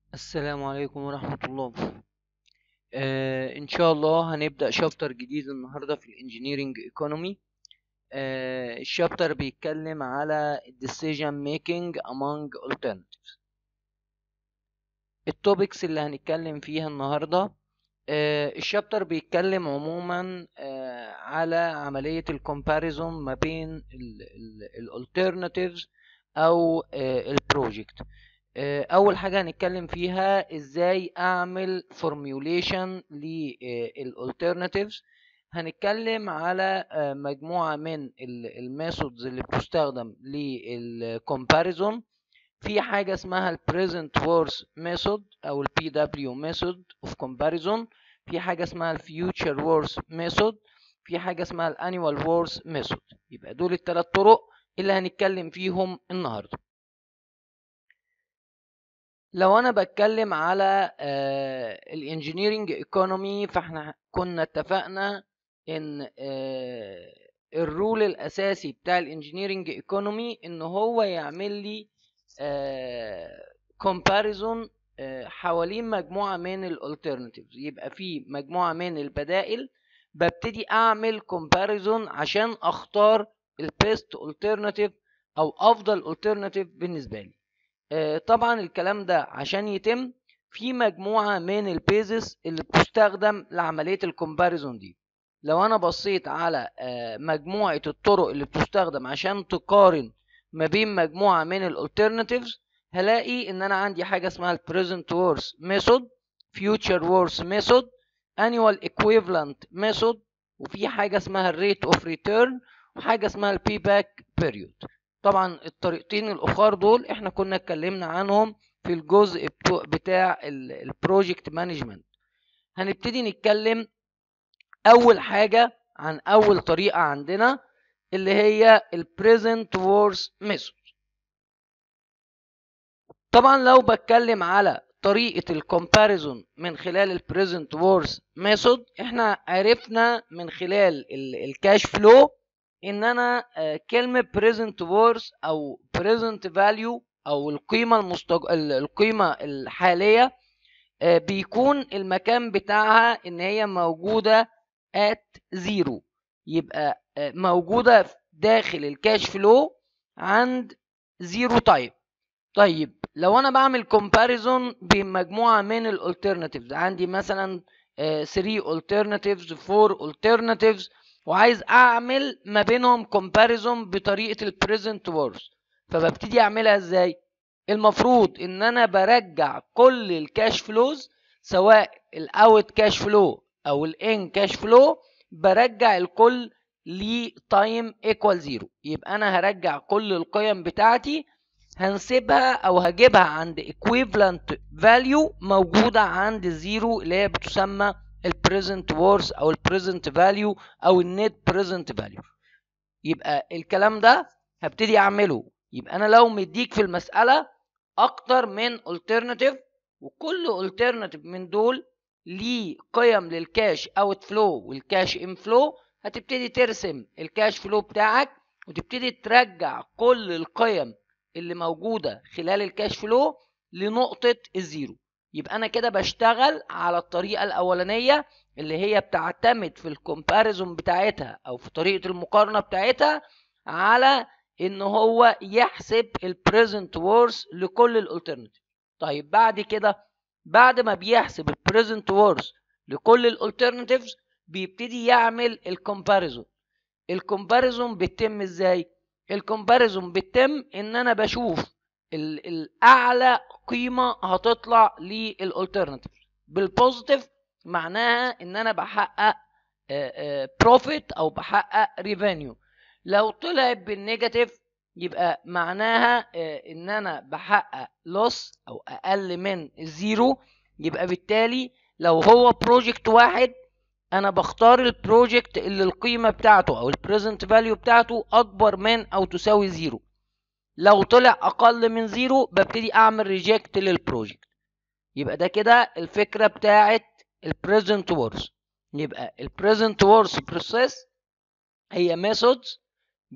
السلام عليكم ورحمة الله آه إن شاء الله هنبدأ شابتر جديد النهاردة في الانجينيرينج ايكونومي آه الشابتر بيتكلم على decision making among alternatives التوبكس اللي هنتكلم فيها النهاردة آه الشابتر بيتكلم عموما آه على عملية الكومباريزون ما بين الالترناتيفز أو آه البروجكت اول حاجه هنتكلم فيها ازاي اعمل فورميوليشن للالترناتيفز هنتكلم على مجموعه من الميثودز اللي بتستخدم للكومباريزون في حاجه اسمها البريزنت وورث ميثود او البي دبليو ميثود اوف كومباريزون في حاجه اسمها الفيوتشر وورث ميثود في حاجه اسمها الانيوال وورث ميثود يبقى دول الثلاث طرق اللي هنتكلم فيهم النهارده لو انا بتكلم على الانجينيرينج ايكونومي فاحنا كنا اتفقنا ان الرول الاساسي بتاع الانجينيرينج ايكونومي ان هو يعمل لي كومباريزون حوالين مجموعه من الالترناتيفز يبقى في مجموعه من البدائل ببتدي اعمل كومباريزون عشان اختار البيست الترناتيف او افضل الترناتيف بالنسبه لي طبعا الكلام ده عشان يتم في مجموعة من البيزس اللي بتستخدم لعملية الكومباريزون دي لو انا بصيت على مجموعة الطرق اللي بتستخدم عشان تقارن ما بين مجموعة من الالترناتيفز هلاقي ان انا عندي حاجة اسمها البريزنت وورث ميثود فيوتشر وورث ميثود انيوال ايكويفالنت ميثود وفي حاجة اسمها الريت اوف ريتيرن وحاجة اسمها البي باك بيريود طبعا الطريقتين الاخر دول احنا كنا اتكلمنا عنهم في الجزء بتاع البروجكت مانجمنت هنبتدي نتكلم اول حاجة عن اول طريقة عندنا اللي هي البريزنت وورث ميثود طبعا لو بتكلم على طريقة الكومباريزون من خلال البريزنت وورث ميثود احنا عرفنا من خلال الكاش فلو ان انا كلمه present worth او present value او القيمه المستج... القيمه الحاليه بيكون المكان بتاعها ان هي موجوده at zero يبقى موجوده داخل الكاش فلو عند زيرو تايب طيب لو انا بعمل كومباريزون بين مجموعه من الالترناتيفز عندي مثلا 3 alternatives 4 alternatives وعايز اعمل ما بينهم كومباريزون بطريقه البريزنت وورث فببتدي اعملها ازاي المفروض ان انا برجع كل الكاش فلوز سواء الاوت كاش فلو او الان كاش فلو برجع الكل لتايم ايكوال زيرو يبقى انا هرجع كل القيم بتاعتي هنسيبها او هجيبها عند equivalent value موجوده عند الزيرو اللي هي بتسمى البريزنت وورث او البريزنت فاليو او النت بريزنت فاليو يبقى الكلام ده هبتدي اعمله يبقى انا لو مديك في المساله اكتر من alternative وكل alternative من دول ليه قيم للكاش اوت فلو والكاش ان فلو هتبتدي ترسم الكاش فلو بتاعك وتبتدي ترجع كل القيم اللي موجوده خلال الكاش فلو لنقطه الزيرو يبقى انا كده بشتغل على الطريقه الاولانيه اللي هي بتعتمد في الكومباريزون بتاعتها او في طريقه المقارنه بتاعتها على ان هو يحسب البريزنت وورث لكل الالترناتيف طيب بعد كده بعد ما بيحسب البريزنت وورث لكل الالترناتيفز بيبتدي يعمل الكومباريزون الكومباريزون بيتم ازاي الكومباريزون بيتم ان انا بشوف الاعلى قيمه هتطلع للالترناتيف بالبوزيتيف معناها ان انا بحقق بروفيت او بحقق ريفينيو لو طلعت بالنيجاتيف يبقى معناها ان انا بحقق لوس او اقل من الزيرو يبقى بالتالي لو هو بروجكت واحد انا بختار البروجكت اللي القيمه بتاعته او البريزنت فاليو بتاعته اكبر من او تساوي زيرو لو طلع اقل من زيرو ببتدي اعمل ريجكت للبروجكت يبقى ده كده الفكره بتاعت البريزنت وورث يبقى البريزنت وورث بروسيس هي ميثودز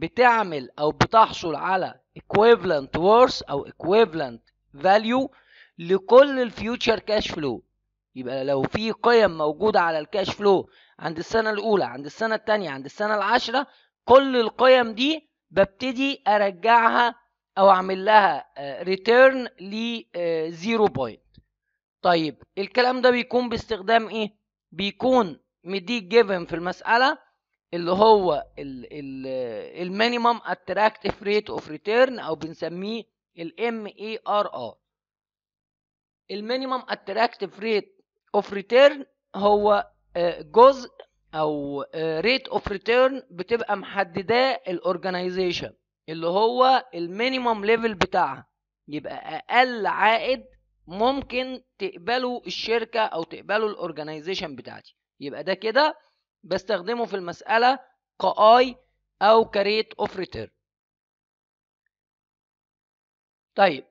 بتعمل او بتحصل على equivalent worth او equivalent value لكل الفيوتشر كاش فلو يبقى لو في قيم موجودة على الكاش فلو عند السنة الأولى عند السنة الثانية عند السنة العاشرة كل القيم دي ببتدي أرجعها أو أعمل لها ريتيرن ل 0 بوينت طيب الكلام ده بيكون باستخدام إيه؟ بيكون مديك جيفن في المسألة اللي هو المينيمم اتراكتيف ريت اوف ريتيرن او بنسميه الام اي ار ار المينيمم اتراكتيف ريت اوف ريتيرن هو جزء او ريت اوف ريتيرن بتبقى محدداه الاورجنايزيشن اللي هو المينيمم ليفل بتاعها يبقى اقل عائد ممكن تقبله الشركه او تقبله الاورجنايزيشن بتاعتي يبقى ده كده بستخدمه في المساله كاي او كريت اوف ريتيرن طيب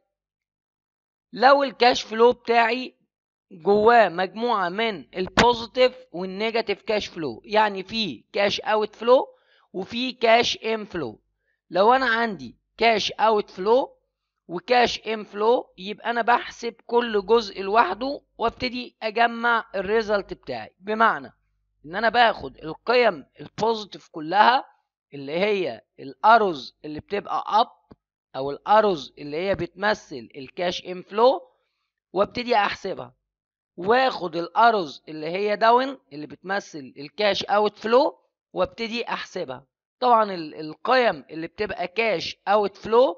لو الكاش فلو بتاعي جواه مجموعة من البوزيتيف والنيجاتيف كاش فلو يعني في كاش اوت فلو وفي كاش ان فلو لو انا عندي كاش اوت فلو وكاش ان فلو يبقى انا بحسب كل جزء لوحده وابتدي اجمع الريزلت بتاعي بمعنى ان انا باخد القيم البوزيتيف كلها اللي هي الاروز اللي بتبقى اب او الاروز اللي هي بتمثل الكاش ان فلو وابتدي احسبها واخد الاروز اللي هي داون اللي بتمثل الكاش اوت فلو وابتدي احسبها طبعا القيم اللي بتبقى كاش اوت فلو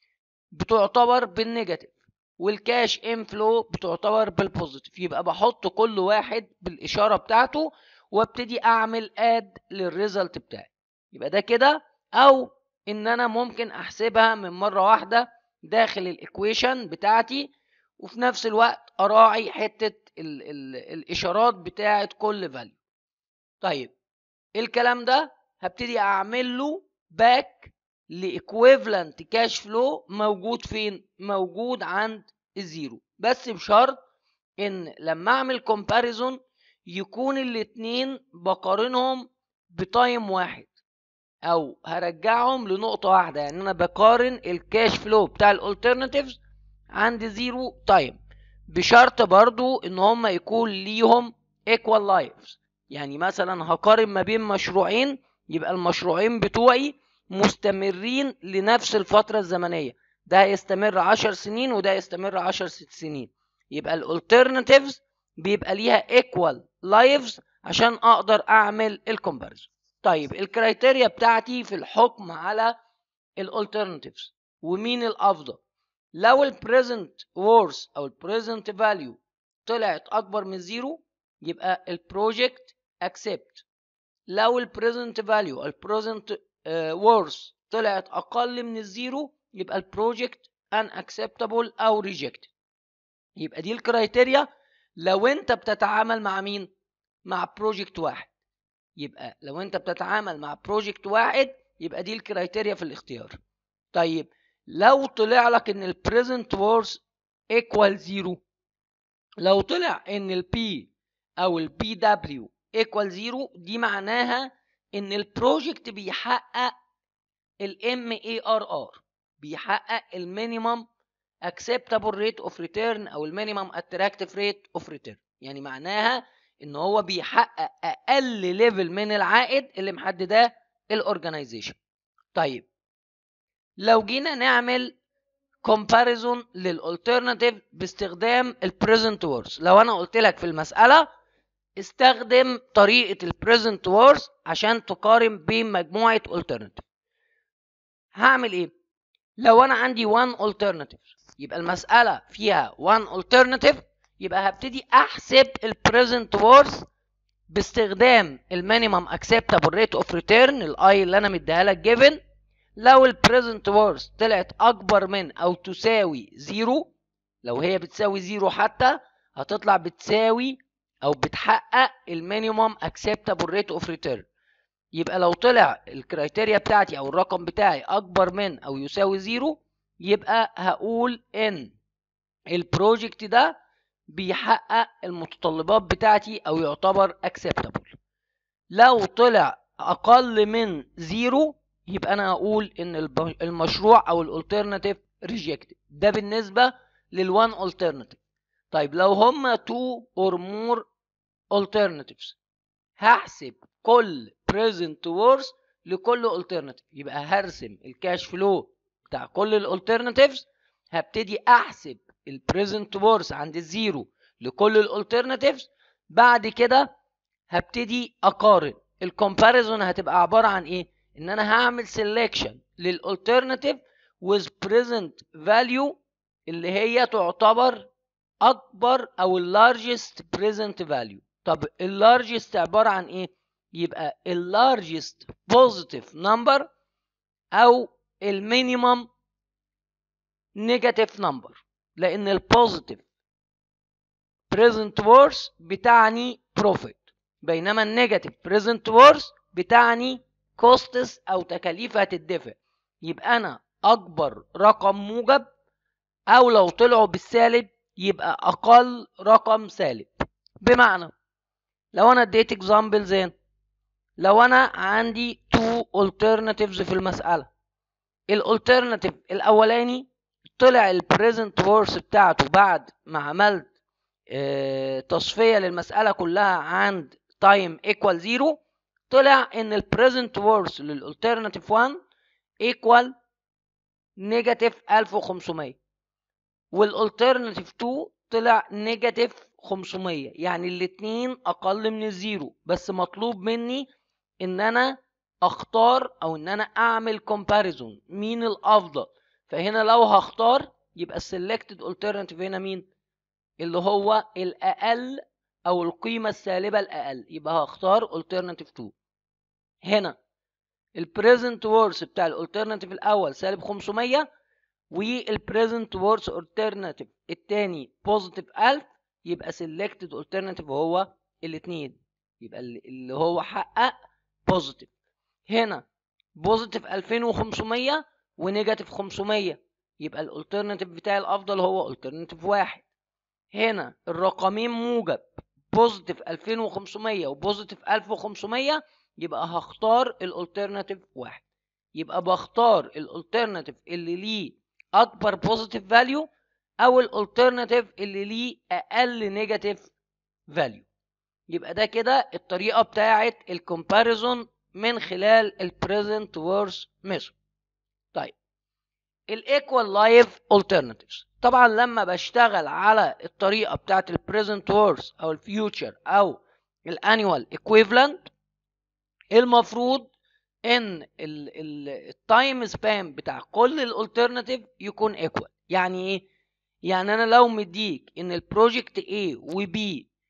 بتعتبر بالنيجاتيف والكاش ان فلو بتعتبر بالبوزيتيف يبقى بحط كل واحد بالاشاره بتاعته وابتدي اعمل اد للريزلت بتاعي يبقى ده كده او ان انا ممكن احسبها من مره واحده داخل الايكويشن بتاعتي وفي نفس الوقت اراعي حته ال ال الاشارات بتاعه كل فاليو طيب الكلام ده هبتدي اعمل له باك لايكويفالنت كاش فلو موجود فين موجود عند الزيرو بس بشرط ان لما اعمل كومباريزون يكون الاتنين بقارنهم بتايم واحد او هرجعهم لنقطة واحدة يعني انا بقارن الكاش فلو بتاع الالترناتيفز عند زيرو تايم بشرط برضو ان هم يكون ليهم equal lives يعني مثلا هقارن ما بين مشروعين يبقى المشروعين بتوعي مستمرين لنفس الفترة الزمنية ده هيستمر عشر سنين وده يستمر عشر سنين يبقى الالترناتيفز بيبقى ليها equal lives عشان اقدر اعمل الكومباريزون طيب الكرايتيريا بتاعتي في الحكم على الالترناتيفز ومين الافضل لو البريزنت وورث او البريزنت فاليو طلعت اكبر من زيرو يبقى البروجكت اكسبت لو البريزنت فاليو البريزنت وورث طلعت اقل من الزيرو يبقى البروجكت ان اكسبتابل او ريجكت يبقى دي الكرايتيريا لو انت بتتعامل مع مين مع بروجكت واحد يبقى لو انت بتتعامل مع بروجكت واحد يبقى دي الكرايتيريا في الاختيار طيب لو طلع لك ان البريزنت وورث ايكوال زيرو لو طلع ان البي او البي دبليو ايكوال زيرو دي معناها ان البروجكت بيحقق الام اي ار ار بيحقق المينيمم acceptable rate of return او المينيمم attractive rate of return يعني معناها ان هو بيحقق اقل ليفل من العائد اللي محدداه الاورجنايزيشن طيب لو جينا نعمل comparison للالترناتيف باستخدام البريزنت وورث لو انا قلت لك في المساله استخدم طريقه البريزنت وورث عشان تقارن بين مجموعه الترناتيف هعمل ايه لو انا عندي 1 alternative يبقى المساله فيها 1 alternative يبقى هبتدي احسب البريزنت وورث باستخدام المينيمم اكسبتابل ريت اوف ريتيرن الاي اللي انا مديها لك جيفن لو البريزنت وورث طلعت اكبر من او تساوي زيرو لو هي بتساوي زيرو حتى هتطلع بتساوي او بتحقق المينيمم اكسبتابل ريت اوف ريتيرن يبقى لو طلع الكرايتيريا بتاعتي او الرقم بتاعي اكبر من او يساوي زيرو يبقى هقول ان البروجكت ده بيحقق المتطلبات بتاعتي او يعتبر acceptable لو طلع اقل من زيرو يبقى انا هقول ان المشروع او الالترناتيف ريجكتد ده بالنسبه للوان alternative طيب لو هما two or more alternatives هحسب كل present worth لكل alternative يبقى هرسم الكاش فلو بتاع كل الالترناتيفز هبتدي احسب البريزنت worth عند الزيرو لكل الالترناتيفز بعد كده هبتدي اقارن الكومباريزون هتبقى عباره عن ايه ان انا هعمل سelection للالترناتيف with present value اللي هي تعتبر اكبر او largest present value طب largest عباره عن ايه يبقى largest positive number او المينيمم نيجاتيف نمبر لان البوزيتيف present worth بتعني profit بينما النيجاتيف present worth بتعني costs او تكاليف هتدفع يبقى انا اكبر رقم موجب او لو طلعوا بالسالب يبقى اقل رقم سالب بمعنى لو انا اديت examples هنا لو انا عندي two alternatives في المسألة الالترناتيف الاولاني طلع البريزنت وورث بتاعته بعد ما عملت اه تصفية للمسألة كلها عند تايم ايكوال زيرو طلع ان البريزنت وورث للالترناتيف 1 ايكوال نيجاتيف 1500 والالترناتيف 2 طلع نيجاتيف 500 يعني الاتنين اقل من الزيرو بس مطلوب مني ان انا اختار او ان انا اعمل كومباريزون مين الافضل فهنا لو هختار يبقى السلكتد alternative هنا مين اللي هو الاقل او القيمة السالبة الاقل يبقى هختار alternative 2 هنا البريزنت وورث بتاع الالترناتيف الاول سالب 500 والبريزنت وورث alternative التاني بوزيتيف 1000 يبقى selected alternative هو الاثنين يبقى اللي هو حقق بوزيتيف هنا بوزيتيف 2500 ونيجاتيف 500 يبقى الالترناتيف بتاعي الافضل هو الترناتيف واحد هنا الرقمين موجب بوزيتيف 2500 وبوزيتيف 1500 يبقى هختار الالترناتيف واحد يبقى بختار الالترناتيف اللي ليه اكبر بوزيتيف فاليو او الالترناتيف اللي ليه اقل نيجاتيف فاليو يبقى ده كده الطريقه بتاعه الكومباريزون من خلال البريزنت وورث ميثود طيب الايكوال لايف alternatives طبعا لما بشتغل على الطريقه بتاعه البريزنت وورث او الفيوتشر او الانيوال equivalent المفروض ان التايم سبان بتاع كل الالترناتيف يكون ايكوال يعني ايه يعني انا لو مديك ان البروجكت A و B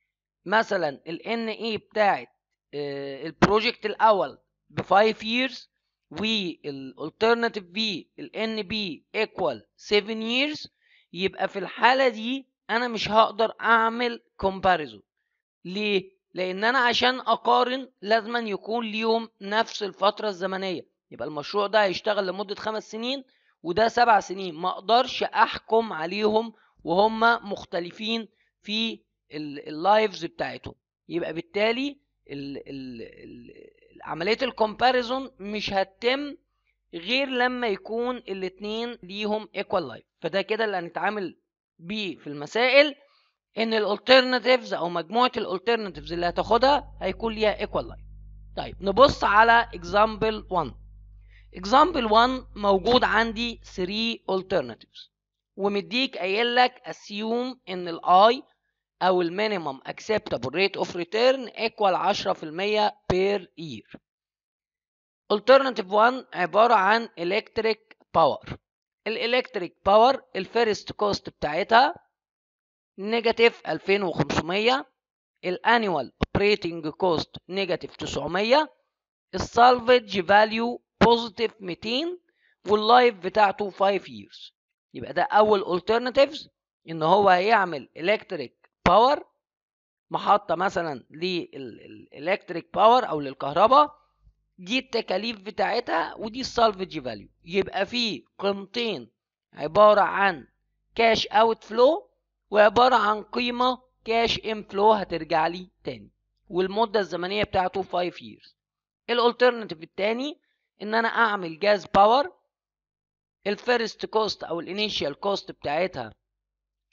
مثلا ال NA بتاعت البروجكت الاول ب 5 years والالترناتيف B ال NB equal 7 years يبقى في الحالة دي انا مش هقدر اعمل comparison ليه لان انا عشان اقارن لازم يكون ليهم نفس الفترة الزمنية يبقى المشروع ده هيشتغل لمدة خمس سنين وده سبع سنين ما اقدرش احكم عليهم وهم مختلفين في اللايفز بتاعتهم يبقى بالتالي ال ال ال عملية الكومباريزون مش هتتم غير لما يكون الاتنين ليهم ايكوال لايف فده كده اللي هنتعامل بيه في المسائل ان الالترناتيفز او مجموعة الالترناتيفز اللي هتاخدها هيكون ليها ايكوال لايف طيب نبص على example 1 example 1 موجود عندي 3 alternatives ومديك قايل لك assume ان الاي او المينيمم acceptable rate of return equal 10% per year alternative 1 عبارة عن electric power الالكتريك باور الفيرست كوست بتاعتها نيجاتيف 2500 الانيوال اوبريتنج كوست نيجاتيف 900 السالفج فاليو بوزيتيف 200 واللايف بتاعته 5 years يبقى ده اول alternatives ان هو هيعمل الكتريك باور محطه مثلا للالكتريك باور او للكهرباء دي التكاليف بتاعتها ودي السالفج فاليو يبقى في قيمتين عباره عن كاش اوت فلو وعباره عن قيمه كاش ان فلو هترجع لي تاني والمده الزمنيه بتاعته 5 years الالترناتيف التاني ان انا اعمل جاز باور الفيرست كوست او الانيشال كوست بتاعتها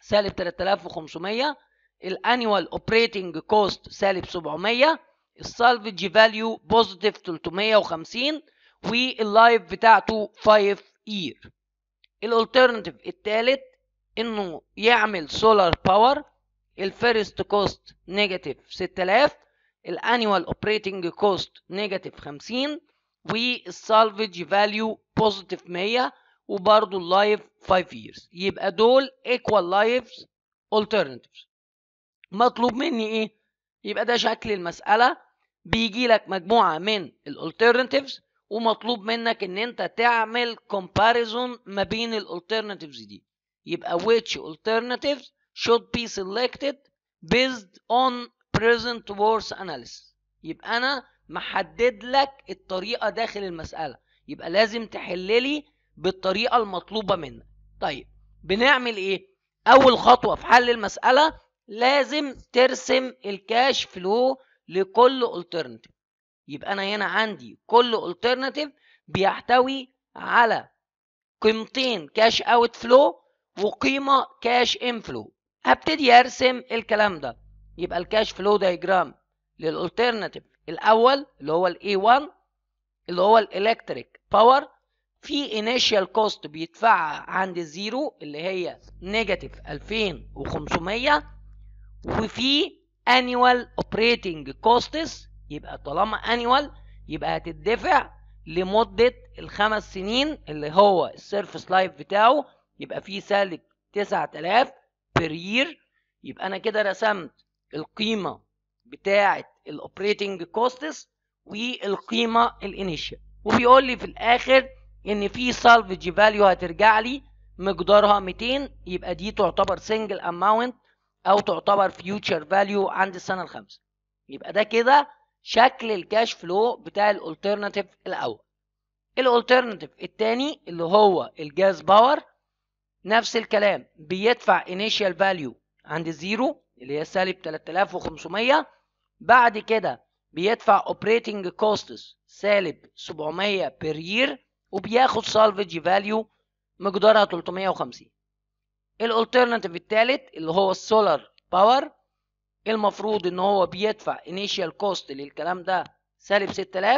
سالب 3500 الانيوال اوبريتنج كوست سالب 700 السالفج فاليو بوزيتيف 350 واللايف بتاعته 5 يير الالترناتيف الثالث انه يعمل سولار باور الفيرست كوست نيجاتيف 6000 الانيوال اوبريتنج كوست نيجاتيف 50 والسالفج فاليو بوزيتيف 100 وبرضه اللايف 5 years يبقى دول equal lives alternatives مطلوب مني ايه يبقى ده شكل المسألة بيجي لك مجموعة من الالترناتيفز ومطلوب منك ان انت تعمل comparison ما بين الالترناتيفز دي يبقى which alternatives should be selected based on present worth analysis يبقى انا محدد لك الطريقة داخل المسألة يبقى لازم تحللي بالطريقة المطلوبة منك طيب بنعمل ايه اول خطوة في حل المسألة لازم ترسم الكاش فلو لكل alternative يبقى انا هنا عندي كل alternative بيحتوي على قيمتين كاش اوت فلو وقيمة كاش ان فلو هبتدي ارسم الكلام ده يبقى الكاش فلو دايجرام للالترناتيف الاول اللي هو الاي 1 اللي هو الالكتريك باور في انيشال كوست بيدفعها عند الزيرو اللي هي نيجاتيف 2500 وفي انيوال اوبريتنج كوستس يبقى طالما انيوال يبقى هتدفع لمدة الخمس سنين اللي هو السيرفس لايف بتاعه يبقى فيه سالب 9000 بير يير يبقى انا كده رسمت القيمة بتاعة الاوبريتنج كوستس والقيمة الانيشال وبيقول لي في الاخر ان في سالفج فاليو هترجع لي مقدارها 200 يبقى دي تعتبر سنجل اماونت او تعتبر فيوتشر فاليو عند السنه الخامسه يبقى ده كده شكل الكاش فلو بتاع الالترناتيف الاول الالترناتيف الثاني اللي هو الجاز باور نفس الكلام بيدفع انيشال فاليو عند الزيرو اللي هي سالب 3500 بعد كده بيدفع اوبريتنج كوستس سالب 700 بير يير وبياخد سالفج فاليو مقدارها 350 الالترناتيف الثالث اللي هو السولار باور المفروض ان هو بيدفع انيشال كوست للكلام ده سالب 6000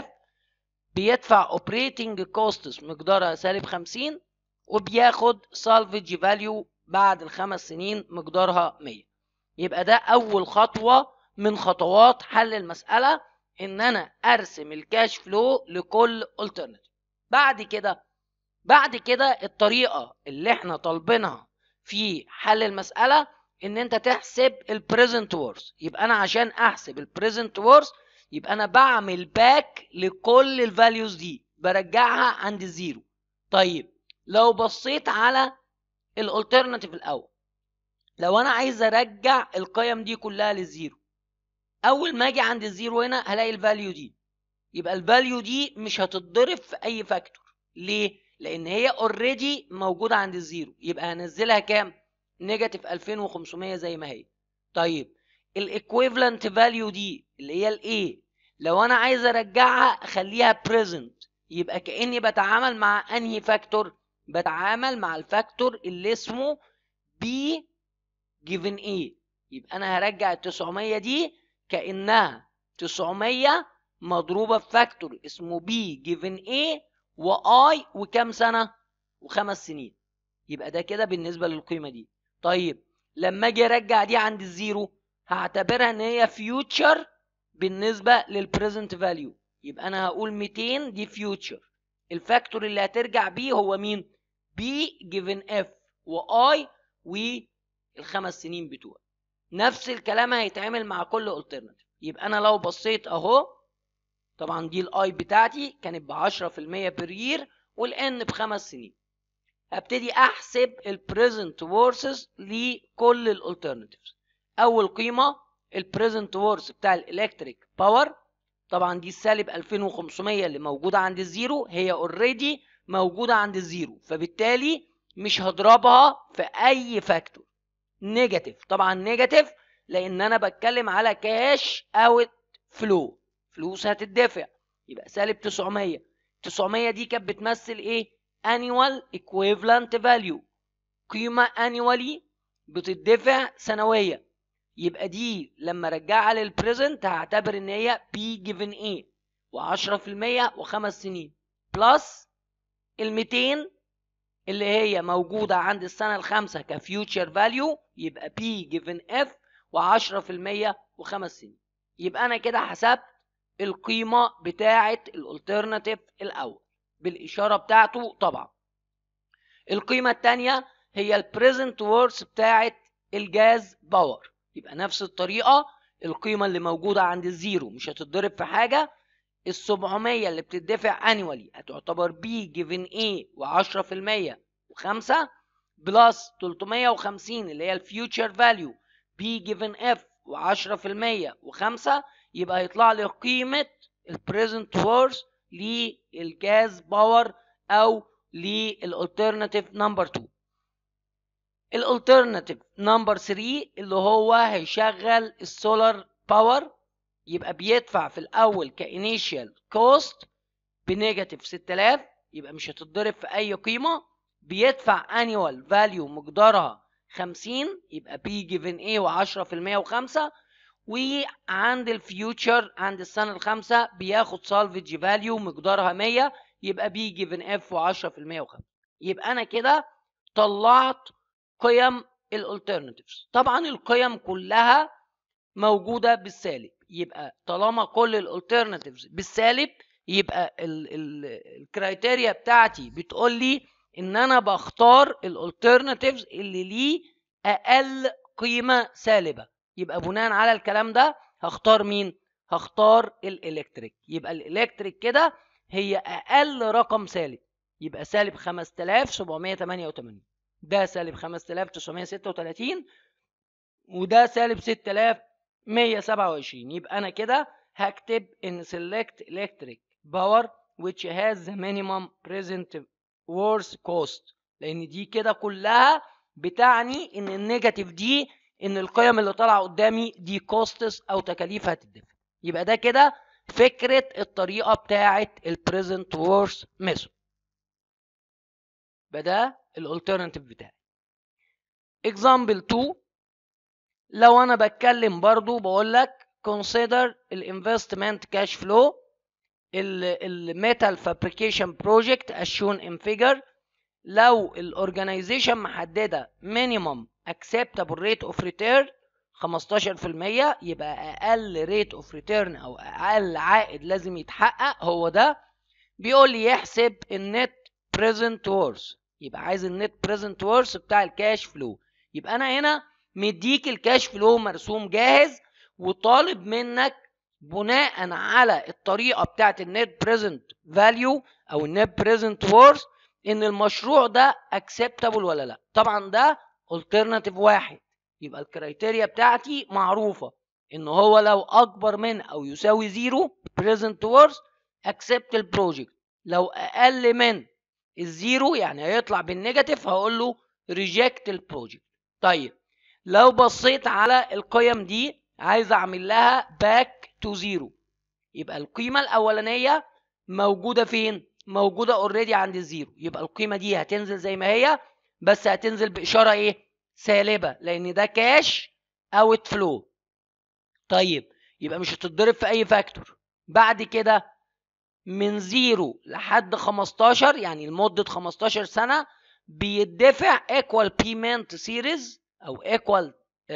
بيدفع اوبريتنج كوستس مقدارها سالب 50 وبياخد سالفج فاليو بعد الخمس سنين مقدارها 100 يبقى ده اول خطوه من خطوات حل المساله ان انا ارسم الكاش فلو لكل الترناتيف بعد كده بعد كده الطريقه اللي احنا طالبينها في حل المساله ان انت تحسب البريزنت وورث يبقى انا عشان احسب البريزنت وورث يبقى انا بعمل باك لكل الفاليوز دي برجعها عند الزيرو طيب لو بصيت على الالترناتيف الاول لو انا عايز ارجع القيم دي كلها للزيرو اول ما اجي عند الزيرو هنا هلاقي الفاليو دي يبقى الفاليو دي مش هتتضرب في اي فاكتور ليه لان هي اوريدي موجوده عند الزيرو يبقى هنزلها كام نيجاتيف 2500 زي ما هي طيب الايكويفالنت فاليو دي اللي هي الايه لو انا عايز ارجعها اخليها بريزنت يبقى كاني بتعامل مع انهي فاكتور بتعامل مع الفاكتور اللي اسمه بي جيفن ايه يبقى انا هرجع ال 900 دي كانها 900 مضروبه في فاكتور اسمه بي جيفن ايه واي وكام سنه وخمس سنين يبقى ده كده بالنسبه للقيمه دي طيب لما اجي ارجع دي عند الزيرو هعتبرها ان هي فيوتشر بالنسبه للبريزنت فاليو يبقى انا هقول 200 دي فيوتشر الفاكتور اللي هترجع بيه هو مين بي جيفن اف واي والخمس سنين بتوعي نفس الكلام هيتعمل مع كل الترناتيف يبقى انا لو بصيت اهو طبعا دي الاي بتاعتي كانت ب 10% بير يير والان بخمس سنين هبتدي احسب البريزنت وورثز لكل الالترناتيفز اول قيمه البريزنت وورث بتاع الالكتريك باور طبعا دي السالب 2500 اللي موجوده عند الزيرو هي اوريدي موجوده عند الزيرو فبالتالي مش هضربها في اي فاكتور نيجاتيف طبعا نيجاتيف لان انا بتكلم على كاش اوت فلو فلوس هتدفع يبقى سالب 900 900 دي كانت بتمثل ايه annual equivalent value قيمة annually بتدفع سنويا يبقى دي لما ارجعها للبريزنت هعتبر ان هي بي جيفن ايه و10% وخمس سنين بلس ال 200 اللي هي موجودة عند السنة الخامسة كفيوتشر فاليو يبقى بي جيفن اف و10% وخمس سنين يبقى انا كده حسبت القيمة بتاعة الالترناتيف الاول بالاشارة بتاعته طبعا القيمة التانية هي البريزنت وورث بتاعة الجاز باور يبقى نفس الطريقة القيمة اللي موجودة عند الزيرو مش هتتضرب في حاجة ال 700 اللي بتدفع انيوالي هتعتبر بي جيفن اي و10% و5 بلس 350 اللي هي الفيوتشر فاليو بي جيفن اف و10% و5 يبقى هيطلع لي قيمة البريزنت وورث للجاز باور او للالترناتيف نمبر 2 الالترناتيف نمبر 3 اللي هو هيشغل السولار باور يبقى بيدفع في الاول كانيشال كوست بنيجاتيف 6000 يبقى مش هتتضرب في اي قيمه بيدفع انيوال فاليو مقدارها 50 يبقى بي جيفن ايه و10% و5 وعند الفيوتشر عند السنه الخامسه بياخد سالفج فاليو مقدارها 100 يبقى بي جيفن اف و10% و5 يبقى انا كده طلعت قيم الالترناتيفز طبعا القيم كلها موجوده بالسالب يبقى طالما كل الالترناتيفز بالسالب يبقى الكرايتيريا بتاعتي بتقول لي ان انا بختار الالترناتيفز اللي ليه اقل قيمه سالبه يبقى بناء على الكلام ده هختار مين هختار الالكتريك يبقى الالكتريك كده هي اقل رقم سالب يبقى سالب 5788 ده سالب 5936 وده سالب 6127 يبقى انا كده هكتب ان select electric power which has the minimum present worth cost لان دي كده كلها بتعني ان النيجاتيف دي ان القيم اللي طالعه قدامي دي كوستس او تكاليف هتدفع يبقى ده كده فكره الطريقه بتاعه البريزنت وورث ميثود يبقى ده الالترناتيف بتاعي example 2 لو انا بتكلم برضو بقول لك consider الانفستمنت كاش فلو الميتال فابريكيشن بروجكت as shown in figure لو الاورجنايزيشن محدده مينيمم acceptable rate of return 15% يبقى اقل ريت اوف ريتيرن او اقل عائد لازم يتحقق هو ده بيقول لي يحسب النت بريزنت وورث يبقى عايز النت بريزنت وورث بتاع الكاش فلو يبقى انا هنا مديك الكاش فلو مرسوم جاهز وطالب منك بناء على الطريقه بتاعت النت بريزنت فاليو او النت بريزنت وورث ان المشروع ده اكسبتابل ولا لا طبعا ده الترناتيف واحد يبقى الكرايتيريا بتاعتي معروفه ان هو لو اكبر من او يساوي زيرو بريزنت وورث اكسبت البروجكت لو اقل من الزيرو يعني هيطلع بالنيجاتيف هقول له ريجكت البروجكت طيب لو بصيت على القيم دي عايز اعمل لها باك تو زيرو يبقى القيمه الاولانيه موجوده فين موجوده اوريدي عند الزيرو يبقى القيمه دي هتنزل زي ما هي بس هتنزل باشاره ايه سالبه لان ده كاش اوت فلو طيب يبقى مش هتتضرب في اي فاكتور بعد كده من زيرو لحد 15 يعني لمده 15 سنه بيدفع ايكوال بيمنت سيريز او ايكوال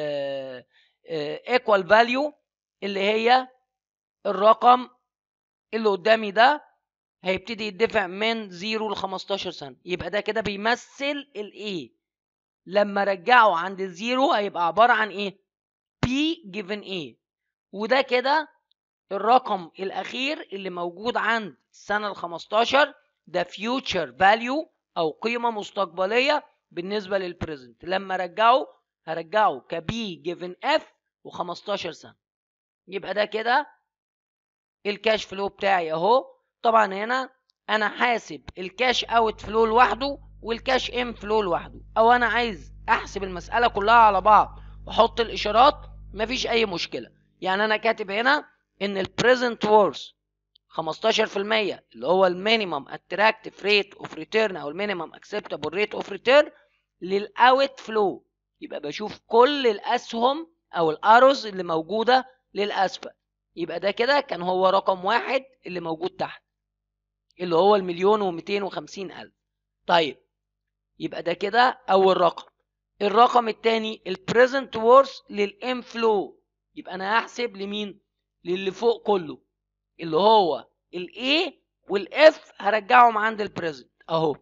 ايكوال فاليو اللي هي الرقم اللي قدامي ده هيبتدي يدفع من 0 ل 15 سنه يبقى ده كده بيمثل الايه لما رجعه عند الزيرو هيبقى عباره عن ايه بي جيفن ايه وده كده الرقم الاخير اللي موجود عند السنه ال 15 ده فيوتشر فاليو او قيمه مستقبليه بالنسبه للبريزنت لما ارجعه هرجعه كبي جيفن اف و15 سنه يبقى ده كده الكاش فلو بتاعي اهو طبعا هنا انا حاسب الكاش اوت فلو لوحده والكاش ان فلو لوحده او انا عايز احسب المساله كلها على بعض واحط الاشارات مفيش اي مشكله يعني انا كاتب هنا ان البريزنت وورث 15% اللي هو المينيمم اتراكتيف ريت اوف ريتيرن او المينيمم اكسبتابل ريت اوف ريتيرن للاوت فلو يبقى بشوف كل الاسهم او الاروز اللي موجوده للاسفل يبقى ده كده كان هو رقم واحد اللي موجود تحت اللي هو المليون ومئتين وخمسين الف طيب يبقى ده كده اول رقم الرقم الثاني البريزنت وورث للانفلو يبقى انا هحسب لمين للي فوق كله اللي هو الاي والاف هرجعهم عند البريزنت اهو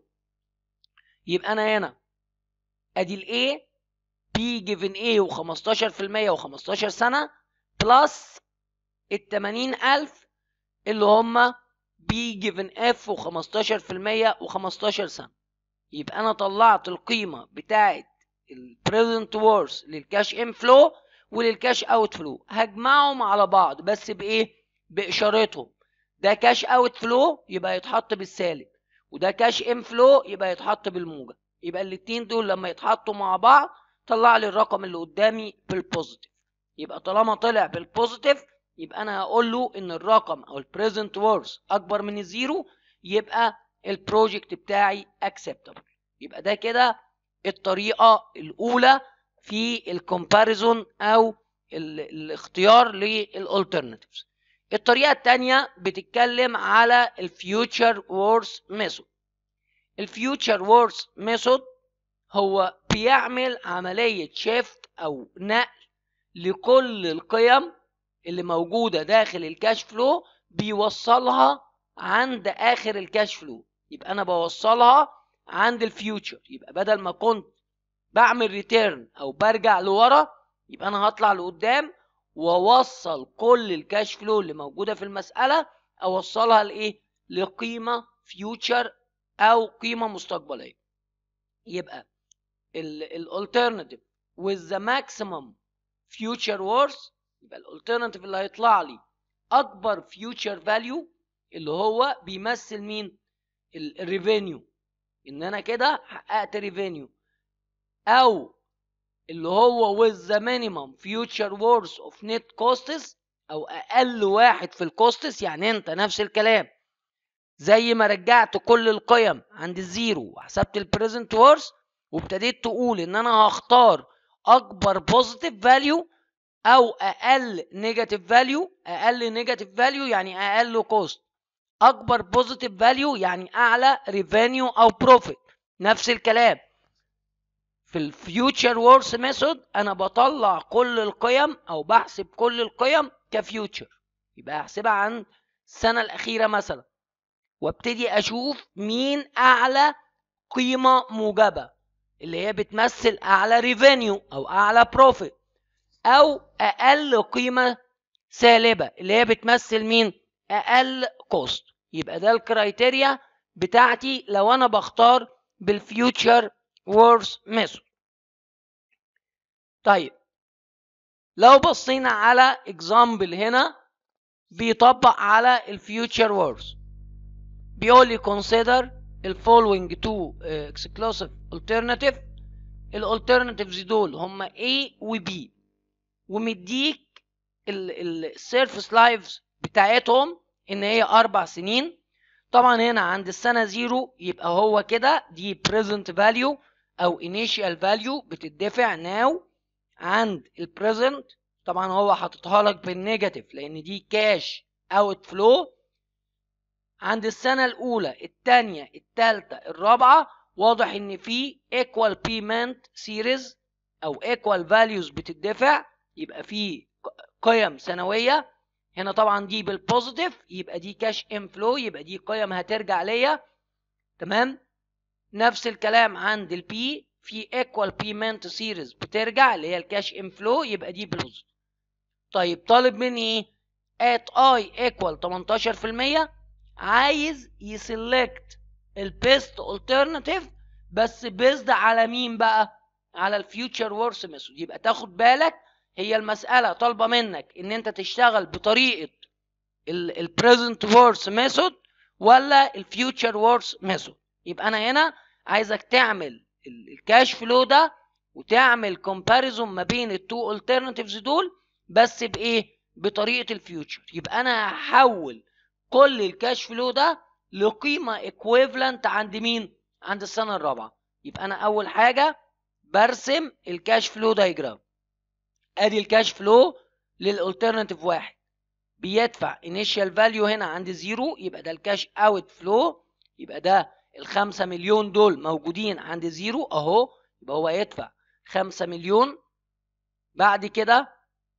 يبقى انا هنا ادي الاي بي جيفن اي و15% و15 سنه بلس ال 80000 اللي هم بي جيفن اف و15% و15 سنه يبقى انا طلعت القيمه بتاعه البريزنت وورث للكاش انفلو وللكاش اوت فلو هجمعهم على بعض بس بايه باشارتهم ده كاش اوت فلو يبقى يتحط بالسالب وده كاش انفلو يبقى يتحط بالموجب يبقى الاتنين دول لما يتحطوا مع بعض طلع لي الرقم اللي قدامي بالبوزيتيف يبقى طالما طلع بالبوزيتيف يبقى انا هقول له ان الرقم او البريزنت وورث اكبر من الزيرو يبقى البروجكت بتاعي اكسبتابل يبقى ده كده الطريقه الاولى في الكومباريزون او الاختيار للالترناتيفز الطريقه الثانيه بتتكلم على الفيوتشر وورث ميثود الفيوتشر وورث ميثود هو بيعمل عمليه شيفت او نقل لكل القيم اللي موجوده داخل الكاش فلو بيوصلها عند اخر الكاش فلو يبقى انا بوصلها عند الفيوتشر يبقى بدل ما كنت بعمل ريتيرن او برجع لورا يبقى انا هطلع لقدام واوصل كل الكاش فلو اللي موجوده في المساله اوصلها لايه لقيمه فيوتشر او قيمه مستقبليه يبقى الالترناتيف with the maximum future worth يبقى الالترناتيف اللي هيطلع لي اكبر فيوتشر فاليو اللي هو بيمثل مين الريفينيو ان انا كده حققت ريفينيو او اللي هو with the minimum future worth of net costs او اقل واحد في الكوستس يعني انت نفس الكلام زي ما رجعت كل القيم عند الزيرو وحسبت البريزنت وورث وابتديت تقول ان انا هختار اكبر بوزيتيف فاليو او اقل نيجاتيف فاليو اقل نيجاتيف فاليو يعني اقل كوست اكبر بوزيتيف فاليو يعني اعلى ريفينيو او بروفيت نفس الكلام في الفيوتشر وورث ميثود انا بطلع كل القيم او بحسب كل القيم كفيوتشر يبقى احسبها عن السنه الاخيره مثلا وابتدي اشوف مين اعلى قيمه موجبه اللي هي بتمثل اعلى ريفينيو او اعلى بروفيت او اقل قيمه سالبه اللي هي بتمثل مين اقل كوست يبقى ده الكرايتيريا بتاعتي لو انا بختار بالفيوتشر وورث ميثود طيب لو بصينا على اكزامبل هنا بيطبق على الفيوتشر وورث بيقول لي consider ال following two exclusive alternative الالترناتيفز دول هم A و B ومديك السيرفس لايفز بتاعتهم ان هي اربع سنين طبعا هنا عند السنه زيرو يبقى هو كده دي present value او initial value بتدفع now عند البريزنت طبعا هو حاططها لك بالنيجاتيف لان دي كاش اوت فلو عند السنه الاولى الثانيه الثالثه الرابعه واضح ان في equal payment series او equal values بتدفع يبقى في قيم سنويه هنا طبعا دي بالبوزيتيف يبقى دي كاش انفلو يبقى دي قيم هترجع ليا تمام نفس الكلام عند البي في ايكوال بيمنت سيريز بترجع اللي هي الكاش انفلو يبقى دي بلوز طيب طالب مني ايه ات اي ايكوال 18% عايز يسلكت البيست الترناتيف بس بيزد على مين بقى على الفيوتشر وورث ميثود يبقى تاخد بالك هي المسألة طالبة منك ان انت تشتغل بطريقة البريزنت وورث ميثود ولا الفيوتشر وورث ميثود يبقى انا هنا عايزك تعمل الكاش فلو ده وتعمل كومباريزون ما بين التو الترناتيفز دول بس بايه بطريقه الفيوتشر يبقى انا هحول كل الكاش فلو ده لقيمه ايكويفالنت عند مين عند السنه الرابعه يبقى انا اول حاجه برسم الكاش فلو دايجرام ادي الكاش فلو للالترناتيف واحد بيدفع انيشال فاليو هنا عند زيرو يبقى ده الكاش اوت فلو يبقى ده الخمسة مليون دول موجودين عند زيرو اهو يبقى هو يدفع خمسة مليون بعد كده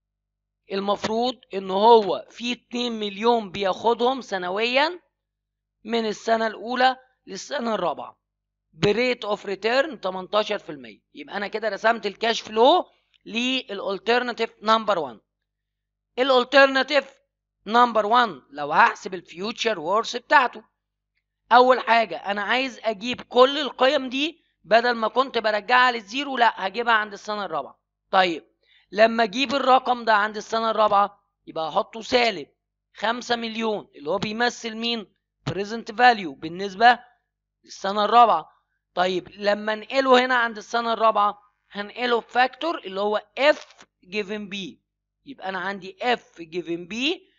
المفروض ان هو في 2 مليون بياخدهم سنويا من السنة الاولى للسنة الرابعة بريت اوف ريتيرن 18% يبقى انا كده رسمت الكاش فلو للالترناتيف نمبر 1 الالترناتيف نمبر 1 لو هحسب الفيوتشر وورث بتاعته اول حاجه انا عايز اجيب كل القيم دي بدل ما كنت برجعها للزيرو لا هجيبها عند السنه الرابعه طيب لما اجيب الرقم ده عند السنه الرابعه يبقى احطه سالب 5 مليون اللي هو بيمثل مين بريزنت فاليو بالنسبه للسنه الرابعه طيب لما انقله هنا عند السنه الرابعه هنقله فاكتور اللي هو اف جيفن بي يبقى انا عندي اف جيفن بي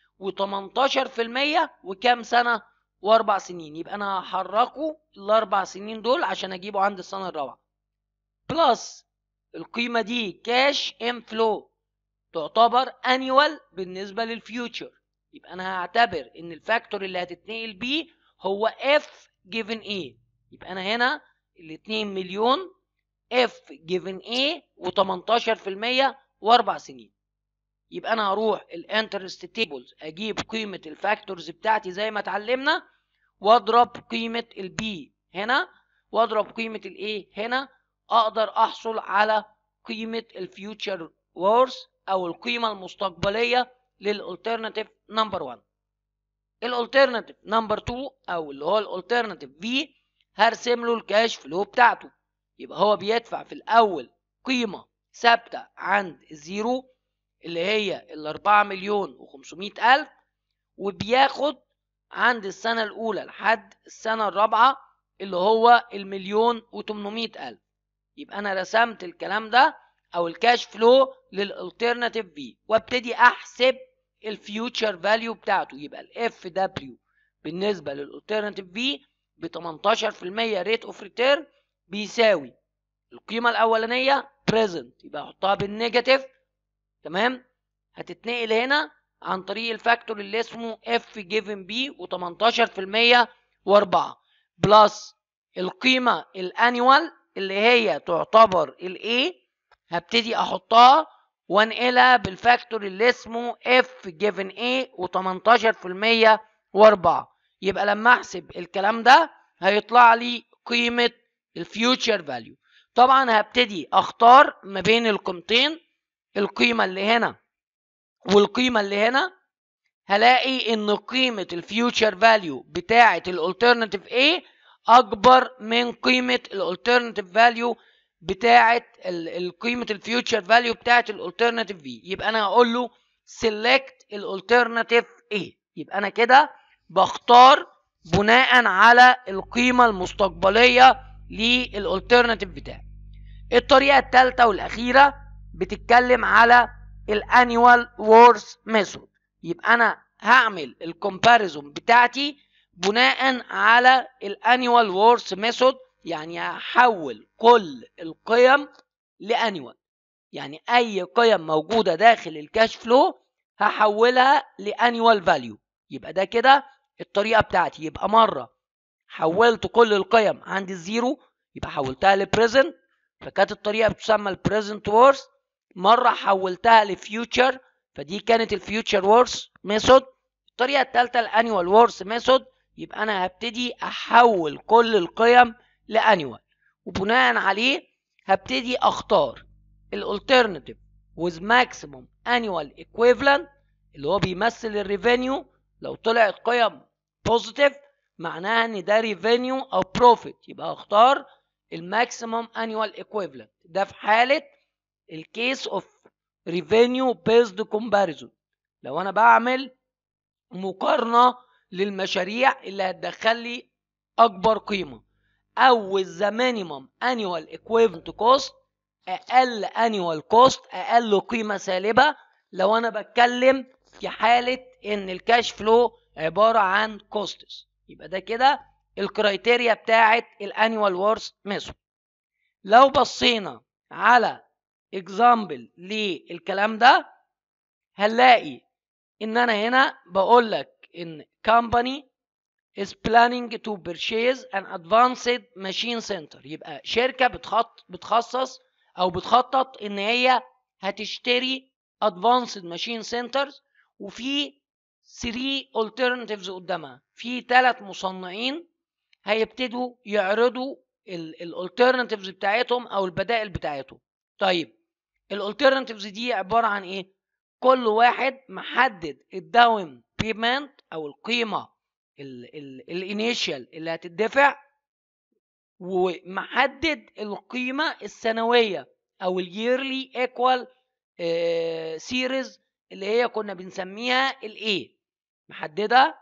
و18% وكام سنه واربع سنين يبقى انا هحركه الاربع سنين دول عشان اجيبه عند السنه الرابعه بلس القيمه دي كاش ام فلو تعتبر انيوال بالنسبه للفيوتشر يبقى انا هعتبر ان الفاكتور اللي هتتنقل بيه هو اف جيفن ايه يبقى انا هنا ال 2 مليون اف جيفن ايه و18% واربع سنين يبقى انا هروح الانترست تيبلز اجيب قيمه الفاكتورز بتاعتي زي ما اتعلمنا واضرب قيمه البي هنا واضرب قيمه الايه هنا اقدر احصل على قيمه الفيوتشر وورث او القيمه المستقبليه للالترناتيف نمبر 1 الالترناتيف نمبر 2 او اللي هو الالترناتيف في هرسم له الكاش فلو بتاعته يبقى هو بيدفع في الاول قيمه ثابته عند الزيرو اللي هي ال 4 مليون و500 الف وبياخد عند السنه الاولى لحد السنه الرابعه اللي هو المليون و800 الف يبقى انا رسمت الكلام ده او الكاش فلو للالترناتيف في وابتدي احسب الفيوتشر فاليو بتاعته يبقى الاف دبليو بالنسبه للالترناتيف في ب 18% ريت اوف ريتيرن بيساوي القيمه الاولانيه بريزنت يبقى احطها بالنيجاتيف تمام هتتنقل هنا عن طريق الفاكتور اللي اسمه اف جيفن بي و18% و4 بلس القيمه الانيوال اللي هي تعتبر الاي هبتدي احطها وانقلها بالفاكتور اللي اسمه اف جيفن اي و18% و4 يبقى لما احسب الكلام ده هيطلع لي قيمه الفيوتشر فاليو طبعا هبتدي اختار ما بين القيمتين القيمه اللي هنا والقيمه اللي هنا هلاقي ان قيمه الفيوتشر فاليو بتاعه الالترناتيف A اكبر من قيمه الالترناتيف فاليو بتاعه قيمه الفيوتشر فاليو بتاعه الالترناتيف B يبقى انا هقول له سيلكت الالترناتيف A يبقى انا كده بختار بناء على القيمه المستقبليه للالترناتيف بتاعي الطريقه الثالثه والاخيره بتتكلم على الانيوال وورث ميثود يبقى انا هعمل الكومباريزون بتاعتي بناء على الانيوال وورث ميثود يعني هحول كل القيم لانيوال يعني اي قيم موجوده داخل الكاش فلو هحولها لانيوال فاليو يبقى ده كده الطريقه بتاعتي يبقى مره حولت كل القيم عند الزيرو يبقى حولتها لبريزنت فكانت الطريقه بتسمى البريزنت وورث مره حولتها لفيوتشر فدي كانت الفيوتشر وورث ميثود الطريقه الثالثه الانيوال وورث ميثود يبقى انا هبتدي احول كل القيم لانيوال وبناء عليه هبتدي اختار الالترناتيف with maximum annual equivalent اللي هو بيمثل الريفينيو لو طلعت قيم بوزيتيف معناها ان ده ريفينيو او بروفيت يبقى اختار الماكسيمم انيوال ايكويفالنت ده في حاله الكيس اوف ريفينيو بيزد كومباريزون لو انا بعمل مقارنه للمشاريع اللي هتدخل لي اكبر قيمه او ذا مينيمم انيوال ايكويفالنت كوست اقل انيوال كوست اقل قيمه سالبه لو انا بتكلم في حاله ان الكاش فلو عباره عن كوستس يبقى ده كده الكرايتيريا بتاعه الانيوال وورث ميثود لو بصينا على اكزامبل للكلام ده هنلاقي ان انا هنا بقول لك ان company is planning to purchase an advanced machine center يبقى شركة بتخط بتخصص او بتخطط ان هي هتشتري advanced machine centers وفي 3 alternatives قدامها في ثلاث مصنعين هيبتدوا يعرضوا الالترناتيفز بتاعتهم او البدائل بتاعتهم طيب الالترناتيفز دي عباره عن ايه كل واحد محدد الداون بيمنت او القيمه الانيشال اللي هتدفع ومحدد القيمه السنويه او الييرلي ايكوال سيريز اللي هي كنا بنسميها الاي محددها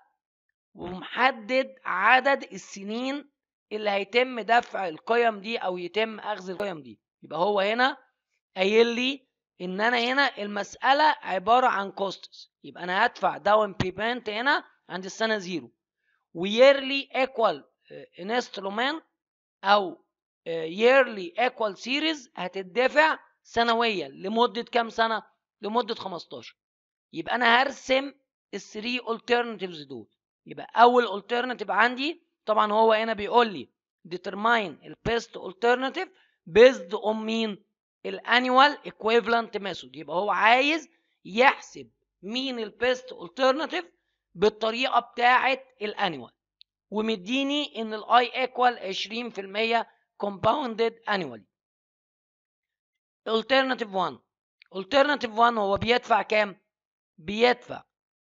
ومحدد عدد السنين اللي هيتم دفع القيم دي او يتم اخذ القيم دي يبقى هو هنا قايل لي ان انا هنا المساله عباره عن كوستس يبقى انا هدفع داون بيمنت هنا عند السنه زيرو ويرلي ايكوال انسترومنت او ييرلي ايكوال سيريز هتدفع سنويا لمده كام سنه لمده 15 يبقى انا هرسم الثري alternatives دول يبقى اول alternative عندي طبعا هو هنا بيقول لي determine ال best alternative based on مين الانيوال equivalent method يبقى هو عايز يحسب مين ال best alternative بالطريقه بتاعه الانيوال ومديني ان الاي ايكوال 20% compounded annually alternative 1 alternative 1 هو بيدفع كام بيدفع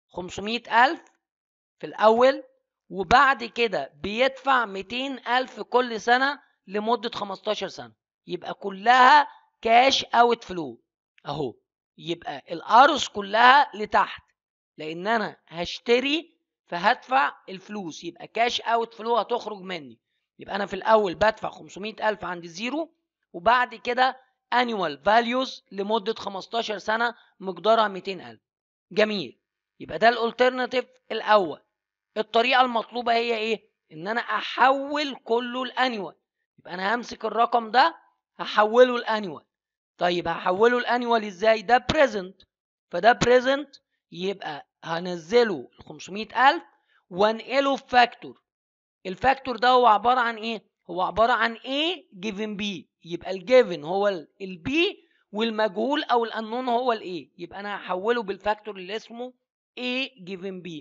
500000 في الأول وبعد كده بيدفع 200000 كل سنة لمدة 15 سنة يبقى كلها كاش اوت فلو اهو يبقى الارز كلها لتحت لان انا هشتري فهدفع الفلوس يبقى كاش اوت فلو هتخرج مني يبقى انا في الاول بدفع 500000 عند الزيرو وبعد كده annual values لمدة 15 سنة مقدارها 200000 جميل يبقى ده الالترناتيف الاول الطريقه المطلوبه هي ايه ان انا احول كله الانيوال يبقى انا همسك الرقم ده هحوله الانيوال طيب هحوله الانيوال ازاي ده بريزنت فده بريزنت يبقى هنزله ال 500000 وانقله في فاكتور الفاكتور ده هو عباره عن ايه هو عباره عن A جيفن B يبقى الجيفن هو البي والمجهول او الانون هو الاي يبقى انا هحوله بالفاكتور اللي اسمه A given B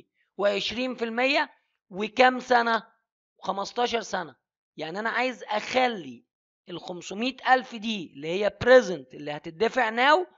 و20% وكم سنة 15 سنة يعني أنا عايز أخلي ال 500 ألف دي اللي هي present اللي هتدفع ناو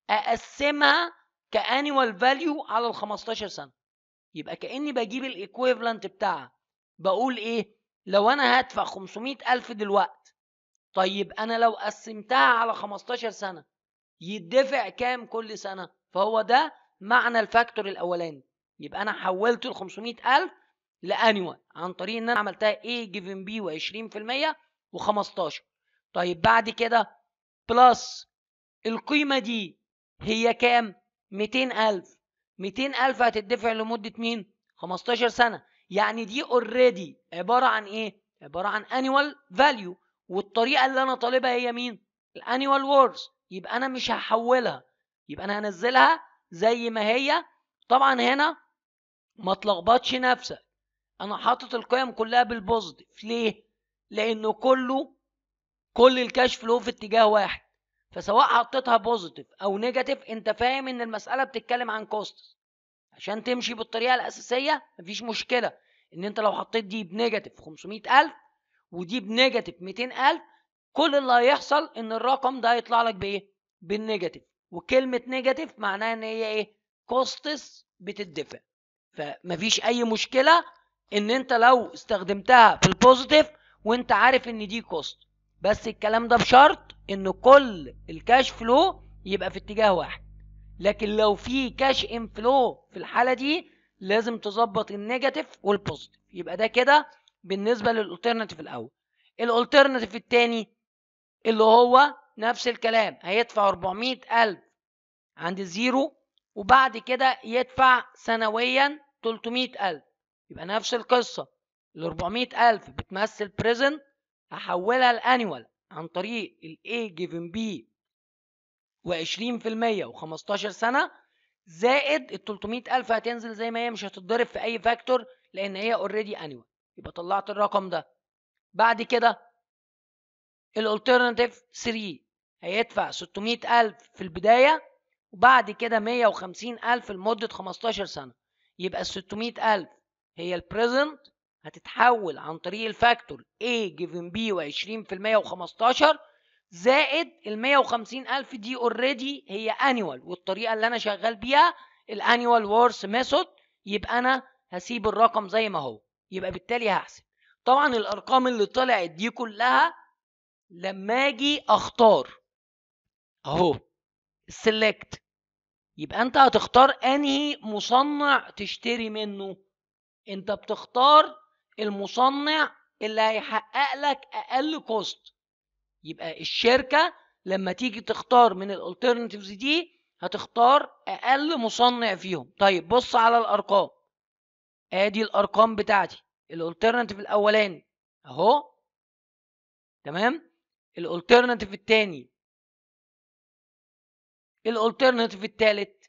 أقسمها كانيوال فاليو على ال 15 سنة يبقى كأني بجيب الايكويفالنت بتاعها بقول إيه لو أنا هدفع 500 ألف دلوقت طيب أنا لو قسمتها على 15 سنة يدفع كام كل سنة فهو ده معنى الفاكتور الاولاني يبقى انا حولت ال 500000 لانيوال عن طريق ان انا عملتها A جيفن B و20% و15 طيب بعد كده بلس القيمة دي هي كام 200000 200000 هتدفع لمدة مين 15 سنة يعني دي اوريدي عبارة عن ايه عبارة عن انيوال فاليو والطريقة اللي انا طالبها هي مين الانيوال وورز يبقى انا مش هحولها يبقى انا هنزلها زي ما هي طبعا هنا ما تلخبطش نفسك انا حاطط القيم كلها بالبوزيتيف ليه لانه كله كل الكاش فلو في اتجاه واحد فسواء حطيتها بوزيتيف او نيجاتيف انت فاهم ان المساله بتتكلم عن كوست عشان تمشي بالطريقه الاساسيه مفيش مشكله ان انت لو حطيت دي بنيجاتيف 500000 ودي بنيجاتيف 200000 كل اللي هيحصل ان الرقم ده هيطلع لك بايه بالنيجاتيف وكلمة نيجاتيف معناها ان هي ايه كوستس بتدفع فمفيش اي مشكلة ان انت لو استخدمتها في البوزيتيف وانت عارف ان دي كوست بس الكلام ده بشرط ان كل الكاش فلو يبقى في اتجاه واحد لكن لو في كاش انفلو في الحالة دي لازم تظبط النيجاتيف والبوزيتيف يبقى ده كده بالنسبة للالترناتيف الاول الالترناتيف التاني اللي هو نفس الكلام هيدفع 400 ألف عند الزيرو وبعد كده يدفع سنويا 300 ألف يبقى نفس القصة ال 400 ألف بتمثل بريزنت هحولها لانيوال عن طريق ال A given B و20% و15 سنة زائد ال 300000 هتنزل زي ما هي مش هتتضرب في أي فاكتور لأن هي اوريدي annual يبقى طلعت الرقم ده بعد كده الالترناتيف 3 هيدفع 600000 في البداية وبعد كده 150000 لمدة 15 سنة يبقى ال 600000 هي البريزنت هتتحول عن طريق الفاكتور A given B و20% و15 زائد ال 150000 دي اوريدي هي انيوال والطريقة اللي انا شغال بيها الانيوال وورث ميثود يبقى انا هسيب الرقم زي ما هو يبقى بالتالي هحسب طبعا الارقام اللي طلعت دي كلها لما اجي اختار اهو السلكت يبقى انت هتختار انهي مصنع تشتري منه انت بتختار المصنع اللي هيحقق لك اقل كوست يبقى الشركه لما تيجي تختار من الالترناتيفز دي هتختار اقل مصنع فيهم طيب بص على الارقام ادي الارقام بتاعتي الالترناتيف الاولاني اهو تمام الالترناتيف الثاني الالترناتيف الثالث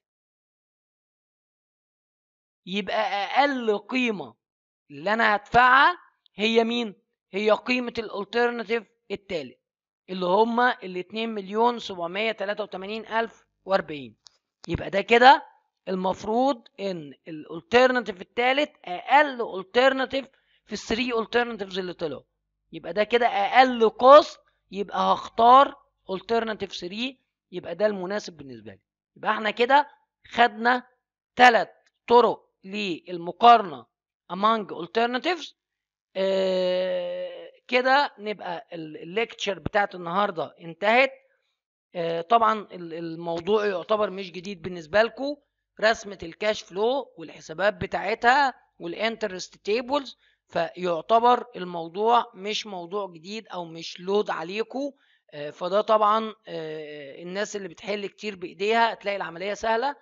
يبقى اقل قيمه اللي انا هدفعها هي مين هي قيمه الالترناتيف الثالث اللي هما ال 2 مليون 783 الف و40 يبقى ده كده المفروض ان الالترناتيف الثالث اقل الترناتيف في الثري الترناتيفز اللي طلعوا يبقى ده كده اقل كوست يبقى هختار الترناتيف 3 يبقى ده المناسب بالنسبه لي يبقى احنا كده خدنا ثلاث طرق للمقارنه among alternatives آه كده نبقى الليكتشر بتاعت النهارده انتهت آه طبعا الموضوع يعتبر مش جديد بالنسبه لكم رسمه الكاش فلو والحسابات بتاعتها والانترست تيبلز فيعتبر الموضوع مش موضوع جديد او مش لود عليكم فده طبعا الناس اللي بتحل كتير بايديها هتلاقي العمليه سهله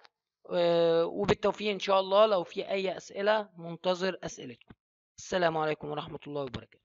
وبالتوفيق ان شاء الله لو في اي اسئله منتظر اسئلتكم السلام عليكم ورحمه الله وبركاته